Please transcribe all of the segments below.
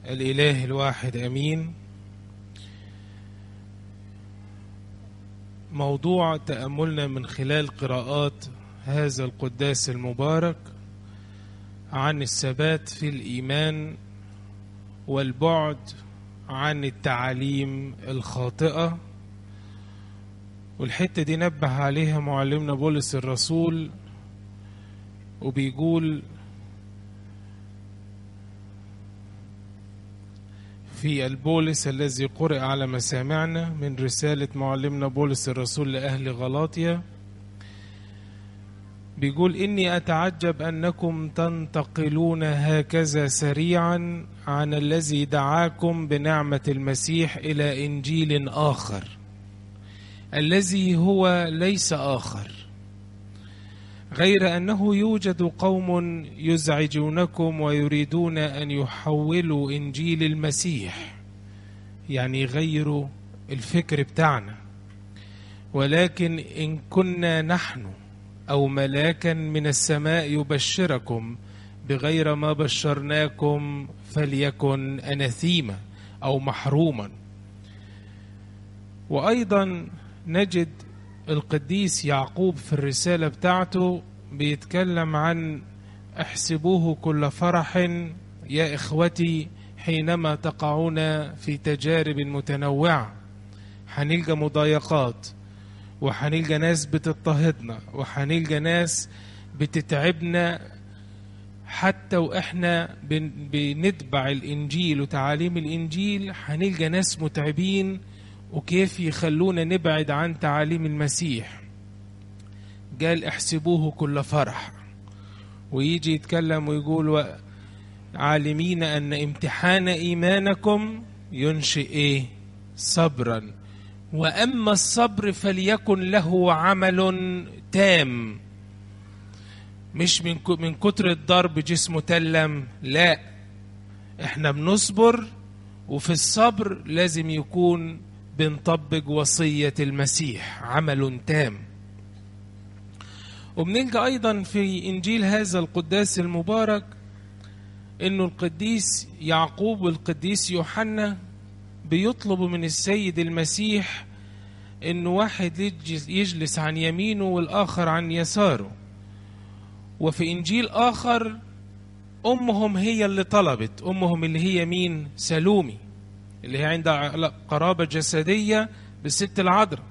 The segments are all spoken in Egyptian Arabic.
الإله الواحد أمين موضوع تأملنا من خلال قراءات هذا القداس المبارك عن الثبات في الإيمان والبعد عن التعاليم الخاطئة والحتة دي نبه عليها معلمنا بولس الرسول وبيقول في البولس الذي قرئ على مسامعنا من رسالة معلمنا بولس الرسول لأهل غلاطيا بيقول إني أتعجب أنكم تنتقلون هكذا سريعا عن الذي دعاكم بنعمة المسيح إلى إنجيل آخر الذي هو ليس آخر غير أنه يوجد قوم يزعجونكم ويريدون أن يحولوا إنجيل المسيح يعني يغيروا الفكر بتاعنا ولكن إن كنا نحن أو ملاكا من السماء يبشركم بغير ما بشرناكم فليكن أناثيما أو محروما وأيضا نجد القديس يعقوب في الرسالة بتاعته بيتكلم عن احسبوه كل فرح يا إخوتي حينما تقعون في تجارب متنوعة هنلقى مضايقات وهنلقى ناس بتضطهدنا وهنلقى ناس بتتعبنا حتى واحنا بنتبع الانجيل وتعاليم الانجيل هنلقى ناس متعبين وكيف يخلونا نبعد عن تعاليم المسيح قال احسبوه كل فرح ويجي يتكلم ويقول عالمين ان امتحان ايمانكم ينشئ ايه صبرا واما الصبر فليكن له عمل تام مش من من كتر الضرب جسمه تلم لا احنا بنصبر وفي الصبر لازم يكون بنطبق وصية المسيح عمل تام وبنلقى أيضا في إنجيل هذا القداس المبارك إنه القديس يعقوب والقديس يوحنا بيطلبوا من السيد المسيح إنه واحد يجلس عن يمينه والآخر عن يساره وفي إنجيل آخر أمهم هي اللي طلبت أمهم اللي هي مين سلومي اللي هي عندها قرابة جسدية بالست العذراء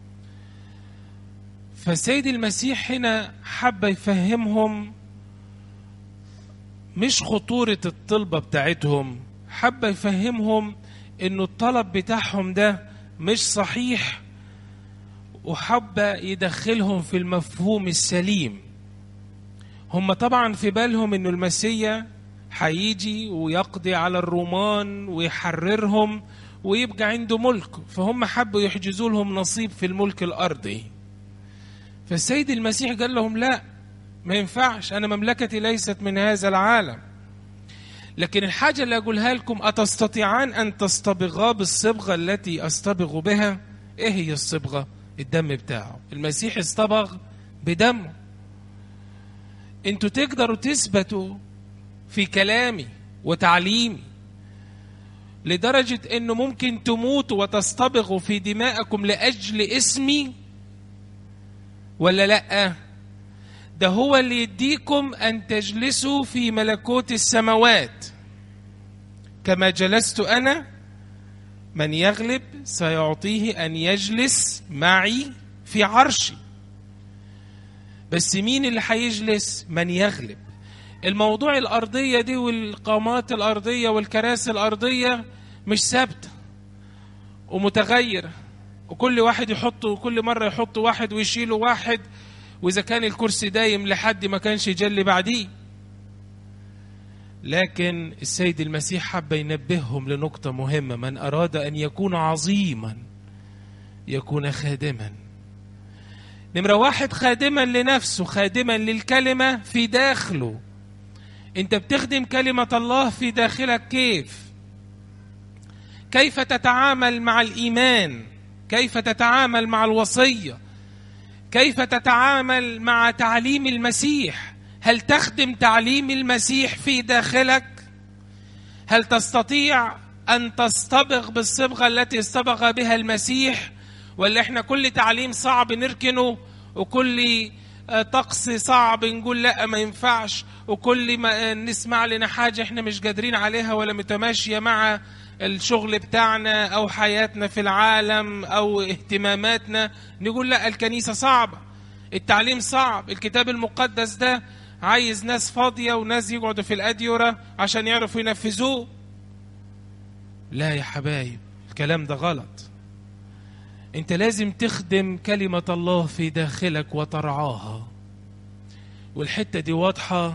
فسيد المسيح هنا حب يفهمهم مش خطورة الطلبة بتاعتهم حب يفهمهم انه الطلب بتاعهم ده مش صحيح وحب يدخلهم في المفهوم السليم هم طبعا في بالهم انه المسيا هيجي ويقضي على الرومان ويحررهم ويبقى عنده ملك فهم حبوا يحجزوا لهم نصيب في الملك الارضي فالسيد المسيح قال لهم لا ما ينفعش انا مملكتي ليست من هذا العالم لكن الحاجه اللي اقولها لكم اتستطيعان ان تصطبغا بالصبغه التي اصطبغ بها ايه هي الصبغه الدم بتاعه المسيح اصطبغ بدمه انتوا تقدروا تثبتوا في كلامي وتعليمي لدرجة انه ممكن تموتوا وتصطبغوا في دماءكم لأجل اسمي ولا لأ ده هو اللي يديكم أن تجلسوا في ملكوت السماوات كما جلست أنا من يغلب سيعطيه أن يجلس معي في عرشي بس مين اللي هيجلس من يغلب الموضوع الأرضية دي والقامات الأرضية والكراسي الأرضية مش ثابتة ومتغيرة وكل واحد يحط كل مرة يحط واحد ويشيله واحد وإذا كان الكرسي دايم لحد ما كانش يجلي بعديه لكن السيد المسيح حب ينبههم لنقطة مهمة من أراد أن يكون عظيما يكون خادما نمرة واحد خادما لنفسه خادما للكلمة في داخله انت بتخدم كلمة الله في داخلك كيف كيف تتعامل مع الإيمان كيف تتعامل مع الوصية كيف تتعامل مع تعليم المسيح هل تخدم تعليم المسيح في داخلك هل تستطيع أن تصطبغ بالصبغة التي اصطبغ بها المسيح ولا احنا كل تعليم صعب نركنه وكل طقس صعب نقول لا ما ينفعش وكل ما نسمع لنا حاجة احنا مش قادرين عليها ولا متماشية مع الشغل بتاعنا أو حياتنا في العالم أو اهتماماتنا نقول لا الكنيسة صعبة التعليم صعب الكتاب المقدس ده عايز ناس فاضية وناس يقعدوا في الأديرة عشان يعرفوا ينفذوه لا يا حبايب الكلام ده غلط انت لازم تخدم كلمة الله في داخلك وترعاها والحتة دي واضحة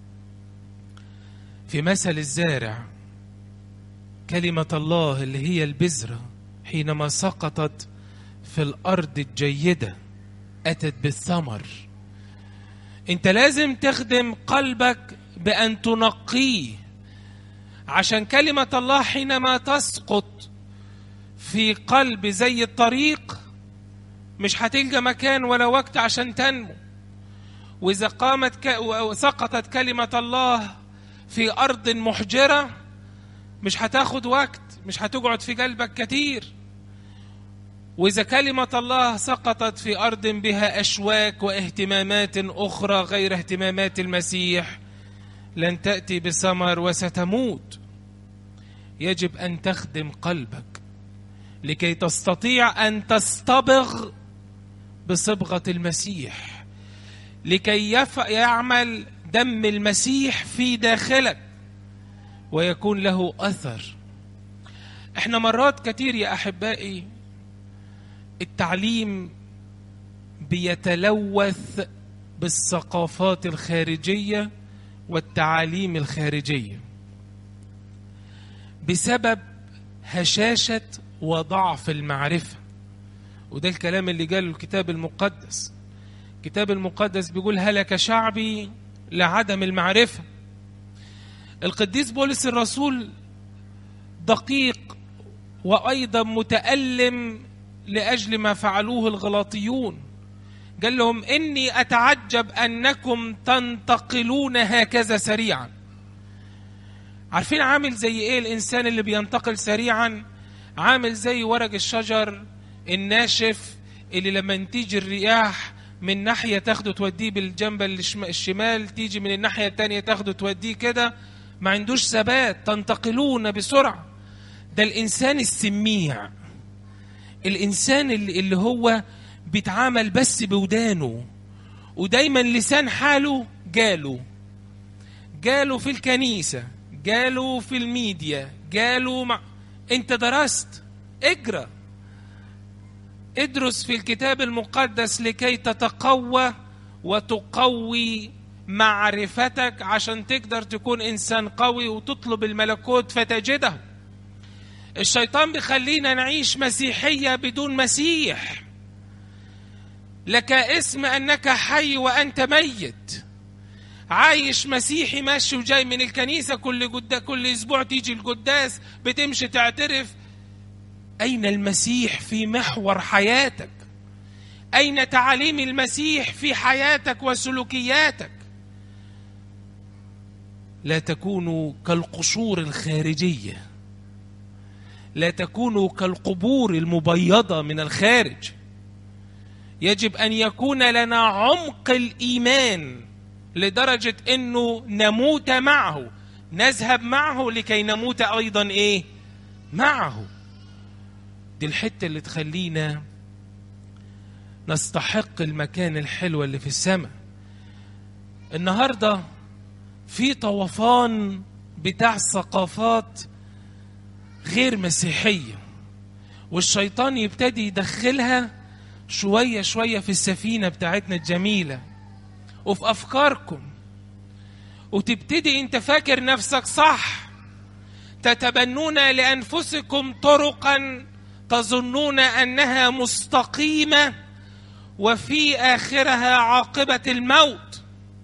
في مثل الزارع كلمة الله اللي هي البذرة حينما سقطت في الأرض الجيدة أتت بالثمر انت لازم تخدم قلبك بأن تنقيه عشان كلمة الله حينما تسقط في قلب زي الطريق مش هتلقى مكان ولا وقت عشان تنمو وإذا قامت ك... سقطت كلمة الله في أرض محجرة مش هتاخد وقت مش هتقعد في قلبك كتير وإذا كلمة الله سقطت في أرض بها أشواك واهتمامات أخرى غير اهتمامات المسيح لن تأتي بثمر وستموت يجب أن تخدم قلبك لكي تستطيع أن تصطبغ بصبغة المسيح لكي يف... يعمل دم المسيح في داخلك ويكون له أثر احنا مرات كتير يا أحبائي التعليم بيتلوث بالثقافات الخارجية والتعاليم الخارجية بسبب هشاشة وضعف المعرفة وده الكلام اللي قاله الكتاب المقدس الكتاب المقدس بيقول هلك شعبي لعدم المعرفة القديس بولس الرسول دقيق وأيضا متألم لأجل ما فعلوه الغلاطيون قال لهم إني أتعجب أنكم تنتقلون هكذا سريعا عارفين عامل زي إيه الإنسان اللي بينتقل سريعا عامل زي ورق الشجر الناشف اللي لما تيجي الرياح من ناحية تاخده توديه بالجنب الشمال تيجي من الناحية التانية تاخده توديه كده ما عندوش ثبات تنتقلون بسرعة ده الإنسان السميع الإنسان اللي, اللي هو بيتعامل بس بودانه ودايما لسان حاله جاله جاله في الكنيسة جاله في الميديا جاله مع انت درست اجرى ادرس في الكتاب المقدس لكي تتقوى وتقوي معرفتك عشان تقدر تكون انسان قوي وتطلب الملكوت فتجده الشيطان بيخلينا نعيش مسيحيه بدون مسيح لك اسم انك حي وانت ميت عايش مسيحي ماشي وجاي من الكنيسه كل جدا كل اسبوع تيجي القداس بتمشي تعترف اين المسيح في محور حياتك اين تعاليم المسيح في حياتك وسلوكياتك لا تكونوا كالقشور الخارجيه لا تكونوا كالقبور المبيضه من الخارج يجب ان يكون لنا عمق الايمان لدرجه انه نموت معه نذهب معه لكي نموت ايضا ايه معه دي الحته اللي تخلينا نستحق المكان الحلو اللي في السماء النهارده في طوفان بتاع ثقافات غير مسيحيه والشيطان يبتدي يدخلها شويه شويه في السفينه بتاعتنا الجميله وفي افكاركم وتبتدي انت فاكر نفسك صح تتبنون لانفسكم طرقا تظنون انها مستقيمه وفي اخرها عاقبه الموت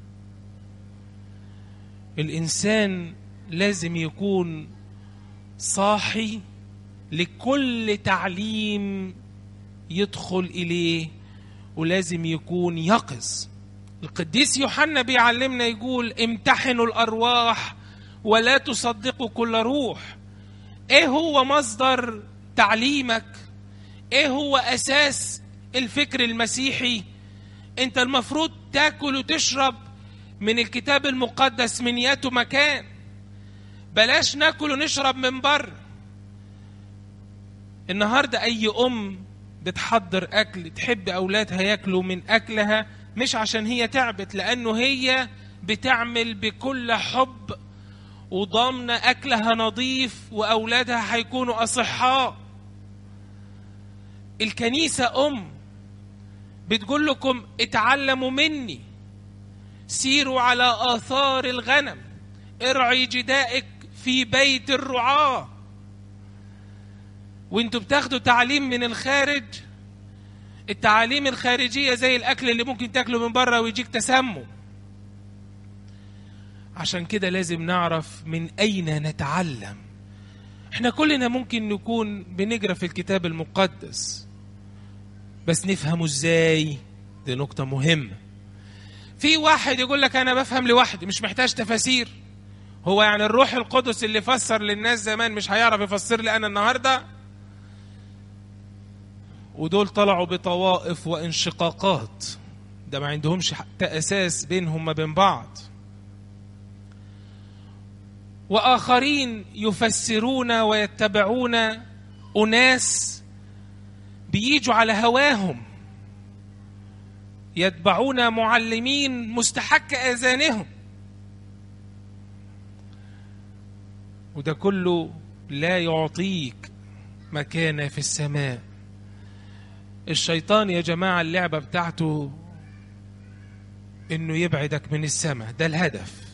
الانسان لازم يكون صاحي لكل تعليم يدخل اليه ولازم يكون يقظ القديس يوحنا بيعلمنا يقول امتحنوا الارواح ولا تصدقوا كل روح ايه هو مصدر تعليمك ايه هو اساس الفكر المسيحي انت المفروض تاكل وتشرب من الكتاب المقدس من ياتو مكان بلاش ناكل ونشرب من بره النهارده اي ام بتحضر اكل تحب اولادها ياكلوا من اكلها مش عشان هي تعبت لانه هي بتعمل بكل حب وضامنه اكلها نظيف واولادها هيكونوا اصحاء الكنيسه ام بتقول لكم اتعلموا مني سيروا على آثار الغنم ارعي جدائك في بيت الرعاة وانتوا بتاخدوا تعليم من الخارج التعاليم الخارجية زي الأكل اللي ممكن تاكله من بره ويجيك تسمم عشان كده لازم نعرف من أين نتعلم احنا كلنا ممكن نكون بنجرى في الكتاب المقدس بس نفهمه ازاي دي نقطة مهمة في واحد يقول لك انا بفهم لوحدي مش محتاج تفاسير هو يعني الروح القدس اللي فسر للناس زمان مش هيعرف يفسر لي انا النهارده ودول طلعوا بطوائف وانشقاقات ده ما عندهمش حتى اساس بينهم ما بين بعض واخرين يفسرون ويتبعون اناس بيجوا على هواهم يتبعون معلمين مستحك اذانهم وده كله لا يعطيك مكانه في السماء الشيطان يا جماعه اللعبه بتاعته انه يبعدك من السماء ده الهدف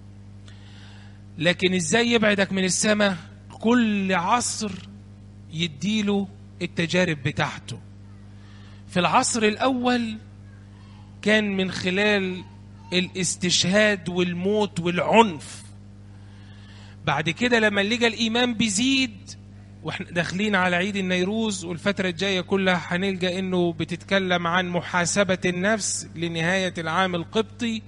لكن ازاي يبعدك من السماء كل عصر يديله التجارب بتاعته في العصر الاول كان من خلال الاستشهاد والموت والعنف بعد كده لما لقى الايمان بيزيد واحنا داخلين على عيد النيروز والفترة الجاية كلها هنلقى انه بتتكلم عن محاسبة النفس لنهاية العام القبطي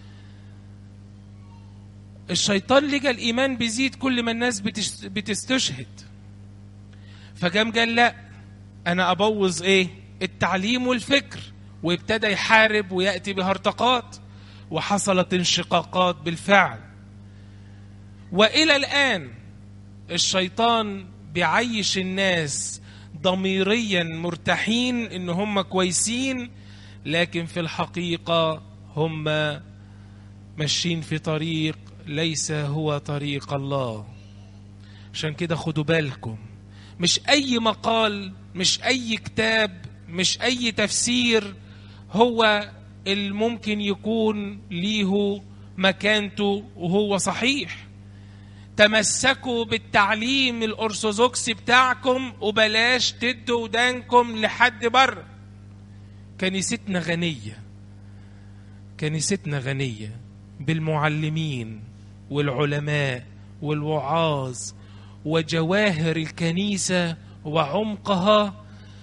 الشيطان لقى الايمان بيزيد كل ما الناس بتستشهد فقام قال لا انا ابوظ ايه التعليم والفكر وابتدى يحارب وياتي بهرطقات وحصلت انشقاقات بالفعل والى الان الشيطان بيعيش الناس ضميريا مرتاحين ان هم كويسين لكن في الحقيقه هم ماشيين في طريق ليس هو طريق الله عشان كده خدوا بالكم مش اي مقال مش اي كتاب مش اي تفسير هو الممكن يكون ليه مكانته وهو صحيح تمسكوا بالتعليم الأرثوذكسي بتاعكم وبلاش تدوا ودانكم لحد بره كنيستنا غنية كنيستنا غنية بالمعلمين والعلماء والوعاظ وجواهر الكنيسة وعمقها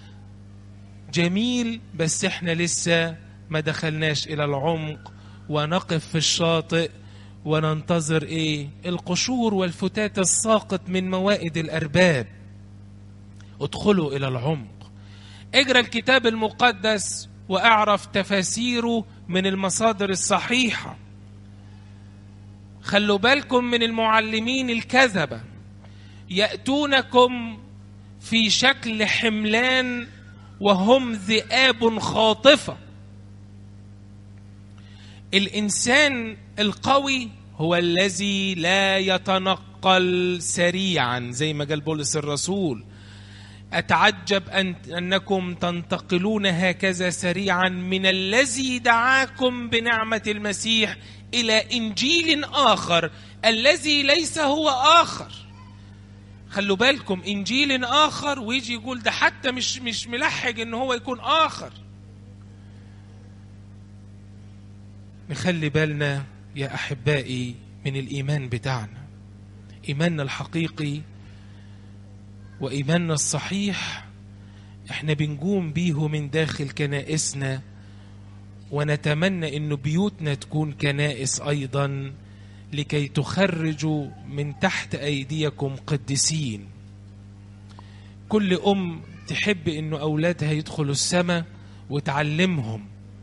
جميل بس احنا لسه ما دخلناش الى العمق ونقف في الشاطئ وننتظر ايه القشور والفتات الساقط من موائد الارباب ادخلوا الى العمق اجرى الكتاب المقدس واعرف تفاسيره من المصادر الصحيحه خلوا بالكم من المعلمين الكذبه ياتونكم في شكل حملان وهم ذئاب خاطفه الانسان القوي هو الذي لا يتنقل سريعا زي ما قال بولس الرسول اتعجب أن انكم تنتقلون هكذا سريعا من الذي دعاكم بنعمه المسيح الى انجيل اخر الذي ليس هو اخر خلوا بالكم انجيل اخر ويجي يقول ده حتى مش مش ملحق ان هو يكون اخر نخلي بالنا يا احبائي من الايمان بتاعنا ايماننا الحقيقي وايماننا الصحيح احنا بنقوم بيه من داخل كنائسنا ونتمنى ان بيوتنا تكون كنائس ايضا لكي تخرجوا من تحت أيديكم قديسين كل أم تحب إنه أولادها يدخلوا السماء وتعلمهم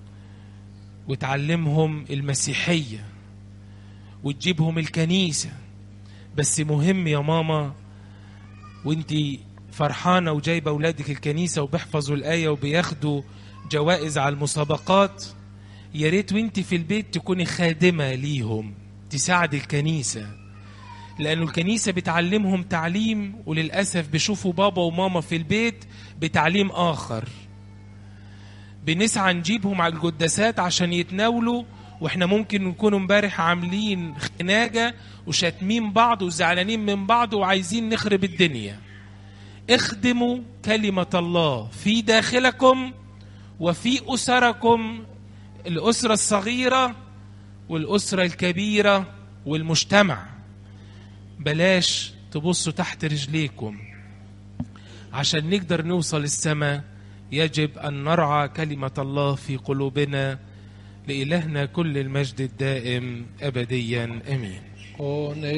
وتعلمهم المسيحية وتجيبهم الكنيسة بس مهم يا ماما وانتي فرحانة وجايبة أولادك الكنيسة وبيحفظوا الآية وبياخدوا جوائز على المسابقات يا ريت وانت في البيت تكوني خادمة ليهم تساعد الكنيسة لأنه الكنيسة بتعلمهم تعليم وللأسف بيشوفوا بابا وماما في البيت بتعليم آخر بنسعى نجيبهم على القداسات عشان يتناولوا واحنا ممكن نكون امبارح عاملين خناجة وشاتمين بعض وزعلانين من بعض وعايزين نخرب الدنيا اخدموا كلمة الله في داخلكم وفي أسركم الأسرة الصغيرة والأسرة الكبيرة والمجتمع بلاش تبصوا تحت رجليكم عشان نقدر نوصل السماء يجب أن نرعى كلمة الله في قلوبنا لإلهنا كل المجد الدائم أبديا أمين